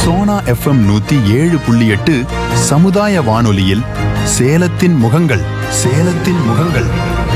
Sona FM நூத்தி ஏழு புள்ளி எட்டு சமுதாய வானொலியில் சேலத்தின் முகங்கள் சேலத்தின் முகங்கள்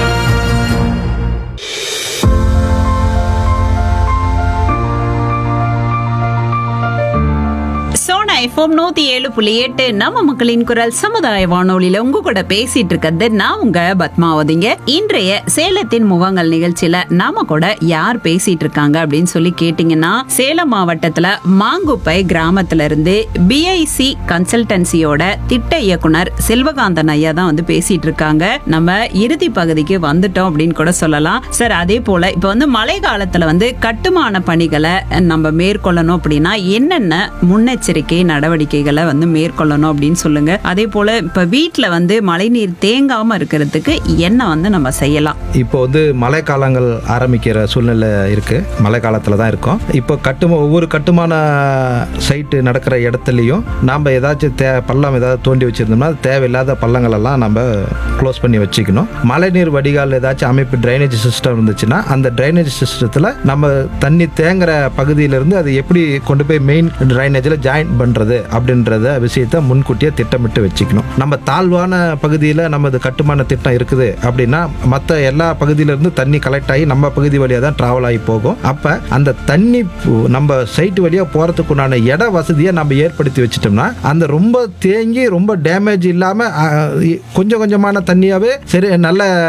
சோனா எஃப்எம் நூத்தி ஏழு புள்ளி எட்டு நம்ம மக்களின் குரல் சமுதாய வானொலியில உங்க கூட பேசிட்டு இருக்கிறது நான் உங்க பத்மாவதிங்க இன்றைய சேலத்தின் முகங்கள் நிகழ்ச்சியில நாம கூட யார் பேசிட்டு இருக்காங்க அப்படின்னு சொல்லி கேட்டீங்கன்னா சேலம் மாவட்டத்துல மாங்குப்பை கிராமத்துல இருந்து பிஐசி கன்சல்டன்சியோட திட்ட இயக்குனர் செல்வகாந்தன் ஐயா தான் வந்து பேசிட்டு இருக்காங்க நம்ம இறுதி பகுதிக்கு வந்துட்டோம் அப்படின்னு கூட சொல்லலாம் சார் அதே போல இப்ப வந்து மழை காலத்துல வந்து கட்டுமான பணிகளை நம்ம மேற்கொள்ளணும் அப்படின்னா என்னென்ன முன்னெச்சரிக்கை நடவடிக்கைகளை வந்து மேற்கொள்ளணும் அப்படின்னு சொல்லுங்க அதே போல இப்ப வீட்ல வந்து மழைநீர் தேங்காம இருக்கிறதுக்கு என்ன வந்து நம்ம செய்யலாம் இப்போ வந்து மழை காலங்கள் ஆரம்பிக்கிற சூழ்நிலை இருக்கு மழை காலத்தில் தான் இருக்கோம் இப்போ கட்டுமா ஒவ்வொரு கட்டுமான சைட்டு நடக்கிற இடத்துலையும் நாம் ஏதாச்சும் தே பள்ளம் ஏதாவது தோண்டி வச்சிருந்தோம்னா அது தேவையில்லாத பள்ளங்கள் எல்லாம் நம்ம க்ளோஸ் பண்ணி வச்சுக்கணும் மழைநீர் வடிகால் ஏதாச்சும் அமைப்பு ட்ரைனேஜ் சிஸ்டம் இருந்துச்சுன்னா அந்த ட்ரைனேஜ் சிஸ்டத்தில் நம்ம தண்ணி தேங்குற பகுதியிலிருந்து அது எப்படி கொண்டு போய் மெயின் ட்ரைனேஜில் ஜாயின் பண்ணுறது அப்படின்றத விஷயத்தை முன்கூட்டியே திட்டமிட்டு வச்சுக்கணும் நம்ம தாழ்வான பகுதியில் நமது கட்டுமான திட்டம் இருக்குது அப்படின்னா மற்ற எல்லா பகுதியிலிருந்து தண்ணி கலெக்ட் ஆகி நம்ம பகுதி வழியாக தான் ட்ராவல் ஆகி போகும் அப்போ அந்த தண்ணி பு- நம்ம சைட்டு வழியாக போகிறதுக்குண்டான இட வசதியை நம்ம ஏற்படுத்தி வச்சிட்டோம்னா அந்த ரொம்ப தேங்கி ரொம்ப டேமேஜ் இல்லாமல் கொஞ்சம் கொஞ்சமான தண்ணியாகவே சரி நல்ல